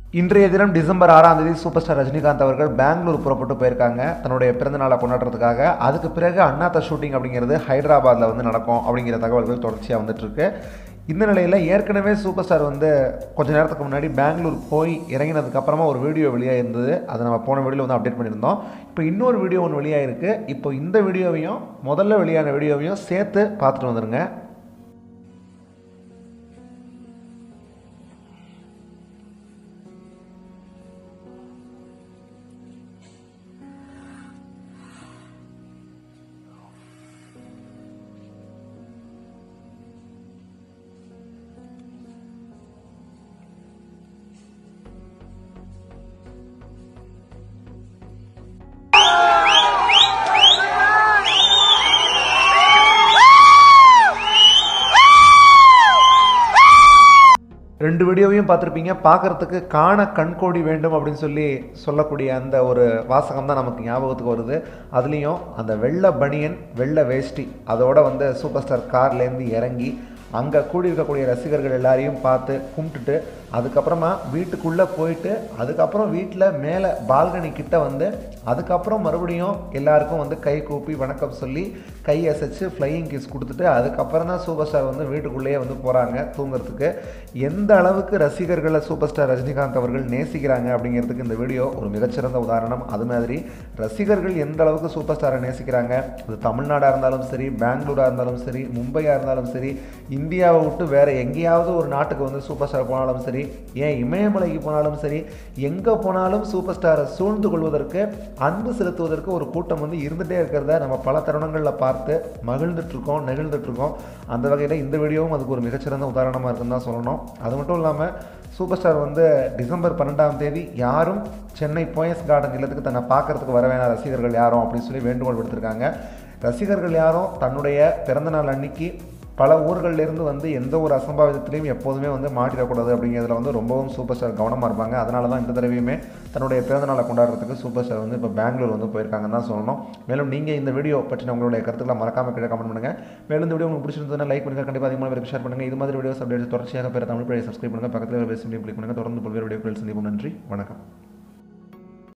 இன்றைய தினம் டிசம்பர் ஆறாம் தேதி சூப்பர் ஸ்டார் ரஜினிகாந்த் அவர்கள் பெங்களூர் புறப்பட்டு போயிருக்காங்க தன்னுடைய பிறந்தநாளை கொண்டாடுறதுக்காக அதுக்கு பிறகு அண்ணாத்த ஷூட்டிங் அப்படிங்கிறது ஹைதராபாத்தில் வந்து நடக்கும் அப்படிங்கிற தகவல்கள் தொடர்ச்சியாக வந்துட்டு இருக்கு இந்த நிலையில் ஏற்கனவே சூப்பர் ஸ்டார் வந்து கொஞ்ச நேரத்துக்கு முன்னாடி பெங்களூர் போய் இறங்கினதுக்கு அப்புறமா ஒரு வீடியோ வெளியாக இருந்தது அதை நம்ம போன வீடியோவில் வந்து அப்டேட் பண்ணியிருந்தோம் இப்போ இன்னொரு வீடியோ ஒன்று வெளியாக இருக்குது இப்போ இந்த வீடியோவையும் முதல்ல வெளியான வீடியோவையும் சேர்த்து பார்த்துட்டு வந்துருங்க ரெண்டு வீடியோவையும் பார்த்துருப்பீங்க பார்க்குறதுக்கு காண கண்கோடி வேண்டும் அப்படின்னு சொல்லி சொல்லக்கூடிய அந்த ஒரு வாசகம் தான் நமக்கு ஞாபகத்துக்கு வருது அதுலேயும் அந்த வெள்ளை பனியன் வெள்ளை வேஷ்டி அதோட வந்து சூப்பர் ஸ்டார் கார்லேருந்து இறங்கி அங்கே கூடி இருக்கக்கூடிய ரசிகர்கள் எல்லாரையும் பார்த்து கும்பிட்டுட்டு அதுக்கப்புறமா வீட்டுக்குள்ளே போயிட்டு அதுக்கப்புறம் வீட்டில் மேலே பால்கனி கிட்ட வந்து அதுக்கப்புறம் மறுபடியும் எல்லாருக்கும் வந்து கை கூப்பி வணக்கம் சொல்லி கை அசைச்சு ஃப்ளையிங் கிஸ் கொடுத்துட்டு அதுக்கப்புறம் தான் சூப்பர் ஸ்டார் வந்து வீட்டுக்குள்ளேயே வந்து போகிறாங்க தூங்குறதுக்கு எந்த அளவுக்கு ரசிகர்களை சூப்பர் ஸ்டார் ரஜினிகாந்த் அவர்கள் நேசிக்கிறாங்க அப்படிங்கிறதுக்கு இந்த வீடியோ ஒரு மிகச்சிறந்த உதாரணம் அது மாதிரி ரசிகர்கள் எந்த அளவுக்கு சூப்பர் ஸ்டாரை நேசிக்கிறாங்க அது தமிழ்நாடாக இருந்தாலும் சரி பெங்களூராக இருந்தாலும் சரி மும்பையாக இருந்தாலும் சரி இந்தியாவை விட்டு வேறு எங்கேயாவது ஒரு நாட்டுக்கு வந்து சூப்பர் ஸ்டார் போனாலும் சரி ஏன் இமயமலைக்கு போனாலும் சரி எங்கே போனாலும் சூப்பர் ஸ்டாரை சூழ்ந்து கொள்வதற்கு அன்பு செலுத்துவதற்கு ஒரு கூட்டம் வந்து இருந்துகிட்டே இருக்கிறத நம்ம பல தருணங்களில் பார்த்து மகிழ்ந்துட்டுருக்கோம் நெகிழ்ந்துட்டுருக்கோம் அந்த வகையில் இந்த வீடியோவும் அதுக்கு ஒரு மிகச்சிறந்த உதாரணமாக இருக்குன்னு தான் சொல்லணும் அது மட்டும் இல்லாமல் சூப்பர் ஸ்டார் வந்து டிசம்பர் பன்னெண்டாம் தேதி யாரும் சென்னை போயஸ் கார்டன் இல்லத்துக்கு தன்னை பார்க்கறதுக்கு வர வேணாம் ரசிகர்கள் யாரும் அப்படின்னு சொல்லி வேண்டுகோள் விடுத்திருக்காங்க ரசிகர்கள் யாரும் தன்னுடைய பிறந்தநாள் அன்னைக்கு பல ஊர்கள்லேருந்து வந்து எந்த ஒரு அசம்பாவிதத்திலையும் எப்போதுமே வந்து மாட்டிடக்கூடாது அப்படிங்கிறதுல வந்து ரொம்பவும் சூப்பர் ஸ்டார் கவனமாக இருப்பாங்க அதனால தான் இந்த தடவையுமே தன்னுடைய பிறந்தநாளை கொண்டாடுறதுக்கு சூப்பர் ஸ்டார் வந்து இப்போ பெங்களூர் வந்து போயிருக்காங்கன்னு தான் சொல்லணும் மேலும் நீங்கள் இந்த வீடியோ பற்றின உங்களுடைய கருத்துக்களை மறக்காம கீழே கமெண்ட் பண்ணுங்கள் மேலும் இந்த வீடியோ உங்களுக்கு பிடிச்சிருந்ததுன்னா லைக் பண்ணுங்கள் கண்டிப்பாக அதிகமாக பேருக்கு ஷேர் பண்ணுங்கள் இது மாதிரி வீடியோஸ் அப்டேட்ஸ் தொடர்ச்சியாக பேர் தமிழ் பேரை சப்ஸ்கிரைப் பண்ணுங்கள் பக்கத்தில் பேசி கிளிக் பண்ணுங்கள் தொடர்ந்து பல்வேறு வீடியோக்கள் சந்திப்போம் நன்றி வணக்கம்